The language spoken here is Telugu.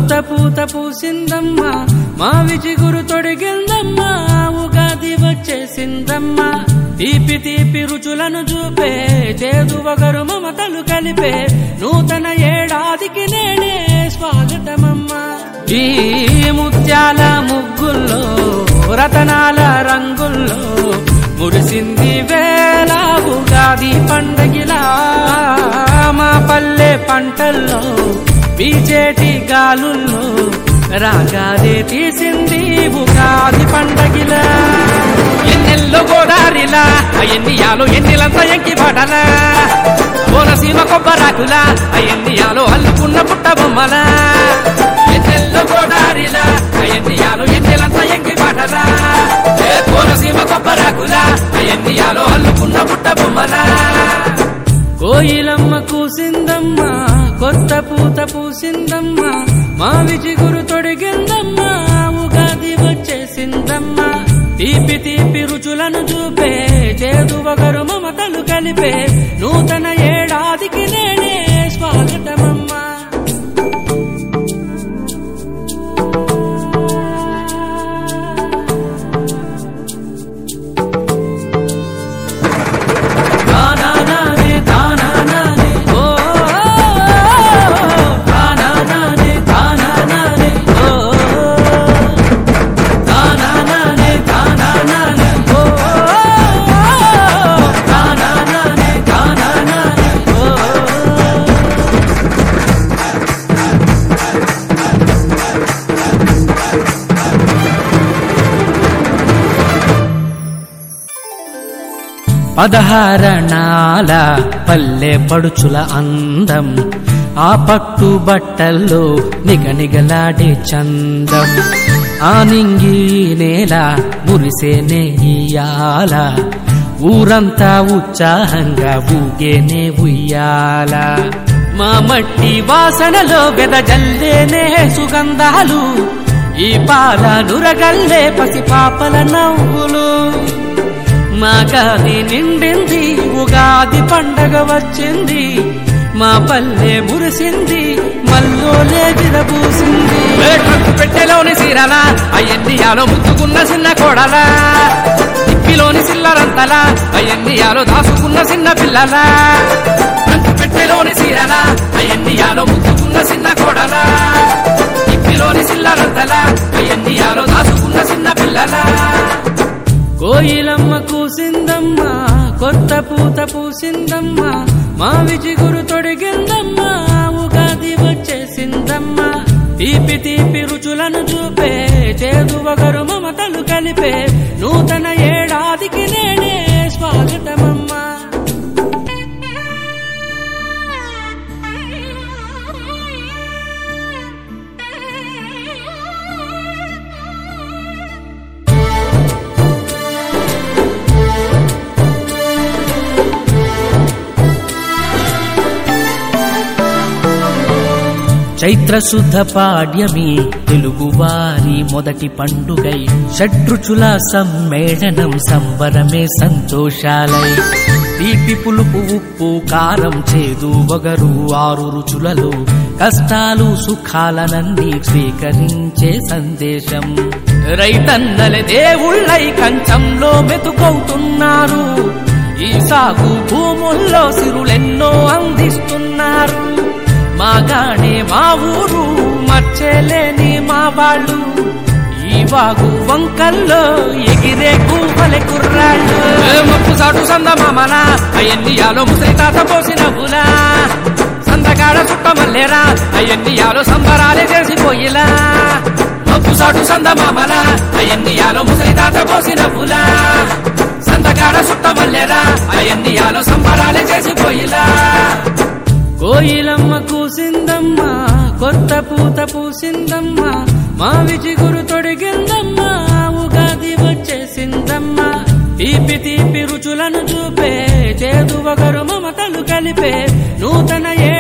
కొత్త పూత పూసిందమ్మా మావి చిగురు తొడిగిందమ్మా ఉగాది వచ్చేసిందమ్మా తీపి తీపి రుచులను చూపే చేదు వగరు మమతలు కలిపే నూతన ఏడాదికి నేడే స్వాగతమమ్మా ఈ ముత్యాల ముగ్గుల్లో రతనాల రంగుల్లో మురిసింది వేళ ఉగాది పండగిలా మా పల్లె పంటల్లో బీజేటి గాలుల్లో రాగాదే తీసింది ఉగాది పండగిలా ఎన్నెల్లో గోదారిలా అయ్యన్నియాలో ఎన్నిలంతా ఎంకి పడలా కోనసీమ కొబ్బరాకులా అయ్యన్నియాలో అల్లుకున్న పుట్ట బొమ్మలా ఎన్నెల్లో గోదారిలా అయ్యన్నియాలో ఎన్నెలంతా ఎంకి పడలా ఏ కోనసీమ కొబ్బరాకులా అయ్యన్నియాలో అల్లుకున్న పుట్ట బొమ్మలా కోయిలమ్మ కూసిందమ్మా కొత్త పూత పూసిందమ్మా మావి చిగురు తొడిగిందమ్మా ఉగాది వచ్చేసిందమ్మా తీపి తీపి రుచులను చూపే చేదు వగరు మమతలు కలిపే నూతన ఏడాదికి నేడే స్వాగతమమ్మా తానానానే తానానానే ఓ తానానానే తానానానే ఓ తానానానే తానానానే ఓ తానానానే తానానానే ఓ పదహారణాల పల్లె పడుచుల అందం ఆ పట్టు బట్టల్లో నిగనిగలాడే చందం ఆ నింగి నేల మురిసే నెయ్యాల ఊరంతా ఉత్సాహంగా ఊగేనే ఉయ్యాల మా మట్టి వాసనలో వెదజల్లేనే సుగంధాలు ఈ పాల నురగల్లే పసిపాపల నవ్వులు మా గాది నిండింది ఉగాది పండగ వచ్చింది మా పల్లె మురిసింది మల్లోలే విరబూసింది పెట్టెలోని సీరలా అయ్యన్నియాలో ముద్దుకున్న చిన్న కోడలా ఇప్పిలోని సిల్లరంతలా అయ్యన్నియాలో దాసుకున్న చిన్న పిల్లలా పెట్టెలోని సీరలా అయ్యన్నియాలో ముద్దుకున్న చిన్న కోడలా ఇప్పిలోని సిల్లరంతలా అయ్యన్నియాలో దాసుకున్న చిన్న పిల్లలా కోయిలమ్మ కూసిందమ్మా కొత్త పూత పూసిందమ్మా మావి చిగురు తొడిగిందమ్మా ఉగాది వచ్చేసిందమ్మా తీపి తీపి రుచులను చూపే చేదు వగరు మమతలు కలిపే నూతన ఏడాదికి నేడే స్వాగతమమ్మా చైత్రశుద్ధ పాడ్యమి తెలుగువారి మొదటి పండుగై షడ్రుచుల సమ్మేళనం సంబరమే సంతోషాలై తీపి పులుపు ఉప్పు కారం చేదు వగరు ఆరు రుచులలో కష్టాలు సుఖాలనన్నీ స్వీకరించే సందేశం రైతన్నలే దేవుళ్ళై కంచంలో మెతుకవుతున్నారు ఈ సాగు భూముల్లో సిరులెన్నో అందిస్తున్నారు మాగానే మా ఊరు మర్చేలేని మా వాళ్ళు ఈ వాగు వంకల్లో ఎగిరే కూవలె కుర్రాళ్ళు మప్పు సాటు సంద మామల అయ్యన్నియాలో ముసలి తాత పోసిన పులా సందగాడ చుట్ట మల్లేరా అయ్యన్నియాలో సంబరాలే చేసిపోయిలా మప్పు సాటు సంద మామల అయ్యన్నియాలో ముసలి తాత పోసిన పులా సందగాడ చుట్ట మల్లేరా అయ్యన్నియాలో సంబరాలే చేసిపోయిలా కోయిలమ్మ కూసిందమ్మా కొత్త పూత పూసిందమ్మా మావి చిగురు తొడిగిందమ్మా ఉగాది వచ్చేసిందమ్మా తీపి తీపి రుచులను చూపే చేదు వగరు మమతలు కలిపే నూతన ఏ